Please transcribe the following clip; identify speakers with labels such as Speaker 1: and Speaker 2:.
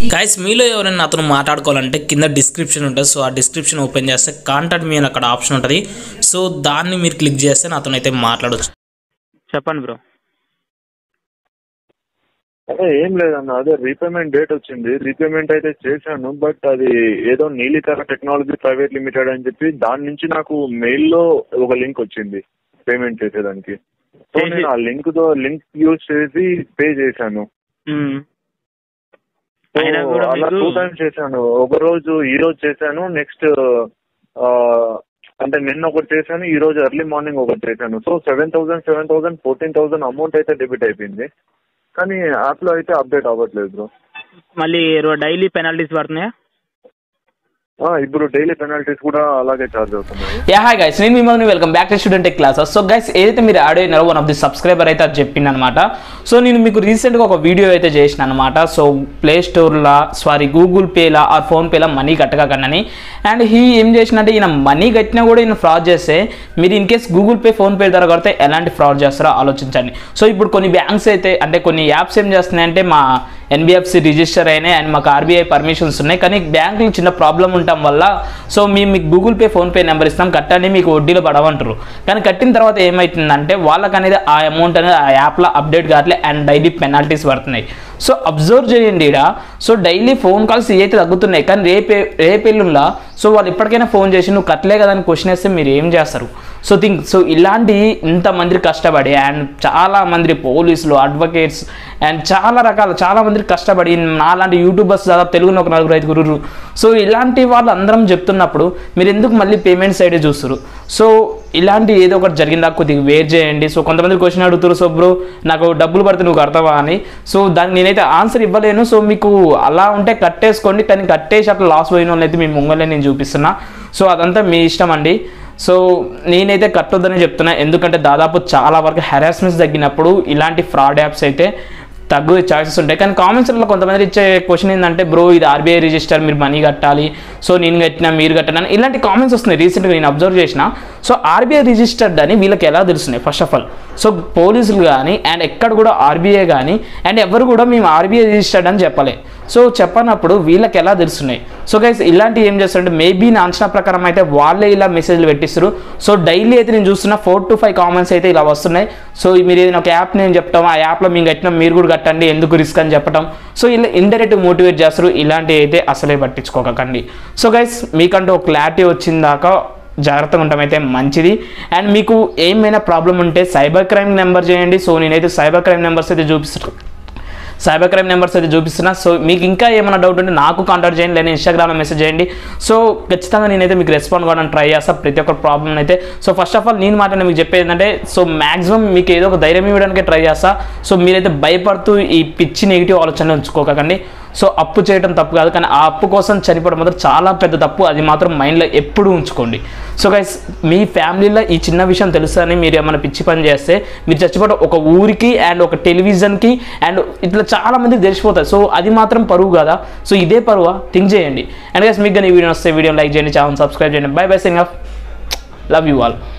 Speaker 1: Guys మీలో ఎవరైనా అతను మాట్లాడుకోవాలంటే కింద డిస్క్రిప్షన్ ఉంటుంది సో ఆ డిస్క్రిప్షన్ ఓపెన్ చేస్తే కాంటాక్ట్ మీ అని అక్కడ ఆప్షన్ ఉంటుంది సో దాన్ని మీరు క్లిక్ చేస్తే నాతో అయితే మాట్లాడొచ్చు
Speaker 2: చెప్పండి బ్రో
Speaker 3: అదే ఏం లేదన్న అదే రీపేమెంట్ డేట్ వచ్చింది రీపేమెంట్ అయితే చేశాను బట్ అది ఏదో నీలికర టెక్నాలజీ ప్రైవేట్ లిమిటెడ్ అని చెప్పి దాని నుంచి నాకు మెయిల్ లో ఒక లింక్ వచ్చింది పేమెంట్ చేసేదానికి సో
Speaker 2: చేసి-
Speaker 3: నేను ఆ లింక్ తో లింక్ యూజ్ చేసి పే చేశాను
Speaker 2: మ్మ్.
Speaker 3: సో
Speaker 2: అయినా కూడా
Speaker 3: అలా
Speaker 2: మీకు-
Speaker 3: టూ టైమ్స్ చేశాను ఒక రోజు ఈ రోజు చేశాను నెక్స్ట్ అంటే నిన్న ఒకటి చేశాను ఈ రోజు ఎర్లీ మార్నింగ్ ఒకటి చేశాను so seven thousand seven thousand fourteen thousand amount అయితే డెబిట్ అయిపోయింది కానీ యాప్ లో అయితే అప్డేట్ అవ్వట్లేదు బ్రో
Speaker 2: మళ్ళీ డైలీ పెనాల్టీస్ పడుతున్నాయా
Speaker 3: ఆ, ఇప్పుడు డైలీ పెనాల్టీస్ కూడా అలాగే చార్జ్ అవుతున్నాయి
Speaker 4: యా హాయ్ గైస్ నేను మిమ్మల్ని welcome back to student tech classes so guys ఏదైతే మీరు యాడ్ అయినారో వన్ ఆఫ్ ది సబ్స్క్రైబర్ అయితే అది చెప్పింది అనమాట సో నేను మీకు రీసెంట్గా ఒక వీడియో అయితే చేసిన అనమాట సో ప్లే స్టోర్లా సారీ గూగుల్ పేలా ఆర్ ఫోన్పేలా మనీ కట్టకనని అండ్ హీ ఏం చేసినట్టే ఈయన మనీ కట్టినా కూడా ఈయన ఫ్రాడ్ చేస్తే మీరు in case Google pay PhonePe ద్వారా కడితే ఎలాంటి ఫ్రాడ్ చేస్తారో ఆలోచించండి సో ఇప్పుడు కొన్ని బ్యాంక్స్ అయితే అంటే కొన్ని యాప్స్ ఏం చేస్తున్నాయంటే మా ఎన్బిఎఫ్సి రిజిస్టర్ అయినాయి అండ్ మాకు ఆర్బీఐ పర్మిషన్స్ ఉన్నాయి కానీ బ్యాంకులో చిన్న ప్రాబ్లం ఉండటం వల్ల సో మేము మీకు గూగుల్ పే ఫోన్పే నెంబర్ ఇస్తాం కట్టండి మీకు వడ్డీలో పడవంటారు కానీ కట్టిన తర్వాత ఏమవుతుందంటే వాళ్ళకి అనేది ఆ అమౌంట్ అనేది ఆ యాప్లో అప్డేట్ కావట్లే అండ్ డైలీ పెనాల్టీస్ పడుతున్నాయి సో అబ్జర్వ్ చేయండి ఇక్కడ సో డైలీ ఫోన్ కాల్స్ అయితే తగ్గుతున్నాయి కానీ రేపే రేపెల్లుండా సో వాళ్ళు ఇప్పటికైనా ఫోన్ చేసి నువ్వు కట్టలే కదా అని క్వశ్చన్ వేస్తే మీరు ఏం చేస్తారు సో థింక్ సో ఇలాంటి ఇంతమంది కష్టపడి అండ్ చాలా మంది పోలీసులు అడ్వకేట్స్ అండ్ చాలా రకాల చాలా మంది కష్టపడి నాలాంటి యూట్యూబర్స్ దాదాపు తెలుగులో ఒక నలుగురు ఐదుగురు సో ఇలాంటి వాళ్ళు అందరం చెప్తున్నప్పుడు మీరు ఎందుకు మళ్ళీ పేమెంట్ సైడే చూస్తారు సో ఇలాంటి ఏదో ఒకటి జరిగిందా కొద్దిగా వెయిట్ చేయండి సో కొంతమంది క్వశ్చన్ అడుగుతారు సో బ్రో నాకు డబ్బులు పడితే నువ్వు కడతావా అని సో దానికి నేనైతే ఆన్సర్ ఇవ్వలేను సో మీకు అలా ఉంటే కట్టేసుకోండి కానీ కట్టేసి అట్లా లాస్ పోయిన వాళ్ళని అయితే మీ ముంగలే నేను చూపిస్తున్నా సో అదంతా మీ ఇష్టం అండి సో నేనైతే కట్టొద్దని చెప్తున్నా ఎందుకంటే దాదాపు చాలా వరకు హెరాస్మెంట్స్ తగ్గినప్పుడు ఇలాంటి ఫ్రాడ్ యాప్స్ అయితే తగ్గు ఛాయిసెస్ ఉంటాయి కానీ కామెంట్స్లో కొంతమంది ఇచ్చే క్వశ్చన్ ఏంటంటే బ్రో ఇది ఆర్బీఐ రిజిస్టర్ మీరు మనీ కట్టాలి సో నేను కట్టినా మీరు కట్టినా అని ఇలాంటి కామెంట్స్ వస్తున్నాయి రీసెంట్గా నేను అబ్జర్వ్ చేసిన సో ఆర్బీఐ రిజిస్టర్డ్ అని వీళ్ళకి ఎలా తెలుస్తున్నాయి ఫస్ట్ ఆఫ్ ఆల్ సో పోలీసులు కానీ అండ్ ఎక్కడ కూడా ఆర్బీఐ కానీ అండ్ ఎవరు కూడా మేము ఆర్బీఐ రిజిస్టర్డ్ అని చెప్పలే సో చెప్పనప్పుడు వీళ్ళకి ఎలా తెలుస్తున్నాయి సో గైస్ ఇలాంటివి ఏం చేస్తారంటే మేబీ నా అంచనా ప్రకారం అయితే వాళ్ళే ఇలా మెసేజ్లు పెట్టిస్తారు సో డైలీ అయితే నేను చూస్తున్న ఫోర్ టు ఫైవ్ కామెంట్స్ అయితే ఇలా వస్తున్నాయి సో మీరు ఏదైనా ఒక యాప్ నేను చెప్తాం ఆ యాప్లో మేము కట్టినాం మీరు కూడా కట్టండి ఎందుకు రిస్క్ అని చెప్పడం సో ఇలా ఇండైరెక్ట్ మోటివేట్ చేస్తారు ఇలాంటివి అయితే అసలే పట్టించుకోకండి సో గైస్ మీకంటూ ఒక క్లారిటీ వచ్చిందాక జాగ్రత్తగా ఉండటం అయితే మంచిది అండ్ మీకు ఏమైనా ప్రాబ్లం ఉంటే సైబర్ క్రైమ్ నెంబర్ చేయండి సో నేనైతే సైబర్ క్రైమ్ నెంబర్స్ అయితే చూపిస్తాను సైబర్ క్రైమ్ నెంబర్స్ అయితే చూపిస్తున్నా సో మీకు ఇంకా ఏమైనా డౌట్ ఉంటే నాకు కాంటాక్ట్ చేయండి లేదా ఇన్స్టాగ్రామ్లో మెసేజ్ చేయండి సో ఖచ్చితంగా నేనైతే మీకు రెస్పాండ్ కావడానికి ట్రై చేస్తాను ప్రతి ఒక్క ప్రాబ్లం అయితే సో ఫస్ట్ ఆఫ్ ఆల్ నేను మాట మీకు చెప్పేది ఏంటంటే సో మాక్సిమం మీకు ఏదో ఒక ధైర్యం ఇవ్వడానికి ట్రై చేస్తా సో మీరైతే భయపడుతూ ఈ పిచ్చి నెగిటివ్ ఆలోచన ఉంచుకోకండి సో అప్పు చేయడం తప్పు కాదు కానీ ఆ అప్పు కోసం చనిపోవడం మాత్రం చాలా పెద్ద తప్పు అది మాత్రం మైండ్లో ఎప్పుడూ ఉంచుకోండి సో గైస్ మీ ఫ్యామిలీలో ఈ చిన్న విషయం తెలుసని మీరు ఏమైనా పిచ్చి పని చేస్తే మీరు చచ్చిపోవడం ఒక ఊరికి అండ్ ఒక టెలివిజన్కి అండ్ ఇట్లా చాలా మందికి తెలిసిపోతుంది సో అది మాత్రం పరువు కదా సో ఇదే పరువా థింక్ చేయండి అండ్ గైస్ మీకు కానీ ఈ వీడియో వస్తే వీడియో లైక్ చేయండి ఛానల్ సబ్స్క్రైబ్ చేయండి బై బై సింగ్ ఆఫ్ లవ్ యూ ఆల్